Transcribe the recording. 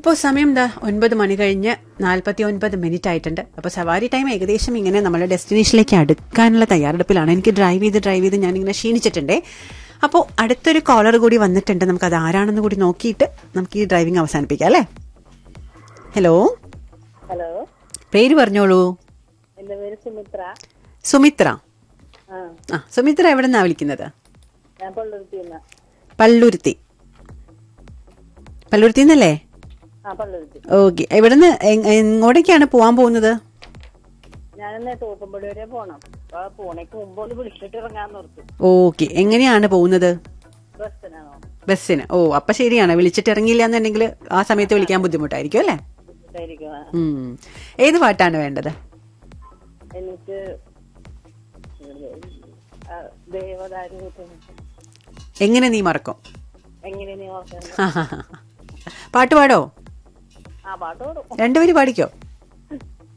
അപ്പോൾ സമയം എന്താ ഒൻപത് മണി കഴിഞ്ഞ് നാൽപ്പത്തി ഒൻപത് മിനിറ്റ് ആയിട്ടുണ്ട് അപ്പോൾ സവാരി ടൈം ഏകദേശം ഇങ്ങനെ നമ്മുടെ ഡെസ്റ്റിനേഷനിലേക്ക് അടുക്കാനുള്ള തയ്യാറെടുപ്പിലാണ് എനിക്ക് ഡ്രൈവ് ചെയ്ത് ഡ്രൈവ് ചെയ്ത് ഞാനിങ്ങനെ ക്ഷീണിച്ചിട്ടുണ്ടേ അപ്പോൾ അടുത്തൊരു കോളർ കൂടി വന്നിട്ടുണ്ട് നമുക്ക് അത് ആരാണെന്ന് കൂടി നോക്കിയിട്ട് നമുക്ക് ഈ ഡ്രൈവിംഗ് അവസാനിപ്പിക്കാം അല്ലേ ഹലോ ഹലോ പേര് പറഞ്ഞോളൂ എന്റെ പേര് സുമിത്ര സുമിത്ര ആ ആ സുമിത്ര എവിടെ നിന്നാണ് വിളിക്കുന്നത് ഞാൻ പള്ളുരുത്തി നിന്ന് പള്ളുരുത്തി പള്ളുരുത്തി എന്നല്ലേ ആ പള്ളുരുത്തി ഓക്കെ എവിടുന്ന് എങ്- എങ്ങോട്ടേക്കാണ് പോവാൻ പോകുന്നത് ഞാനിന്ന് തോപ്പുംപടി വരെ പോണം അപ്പൊ പോണേക്ക് മുമ്പ് ഒന്ന് വിളിച്ചിട്ട് ഇറങ്ങാന്ന് ഓർത്തു ഓക്കെ എങ്ങനെയാണ് പോകുന്നത് ബസ്സിനാണോ ബസ്സിന് ഓ അപ്പൊ ശരിയാണ് വിളിച്ചിട്ട് ഇറങ്ങിയില്ല എന്നുണ്ടെങ്കിൽ ആ സമയത്ത് വിളിക്കാൻ ബുദ്ധിമുട്ടായിരിക്കും അല്ലേ ആയിരിക്കും ആ. ഉം. ഏത് പാട്ടാണ് വേണ്ടത് എനിക്ക് ആ, ദേവദാരു എങ്ങനെ നീ മറക്കും എങ്ങനെ നീ ഓർക്കുന്നത് പാട്ട് പാടോ ആ പാട്ട് പാടും രണ്ടുപേര് പാടിക്കോ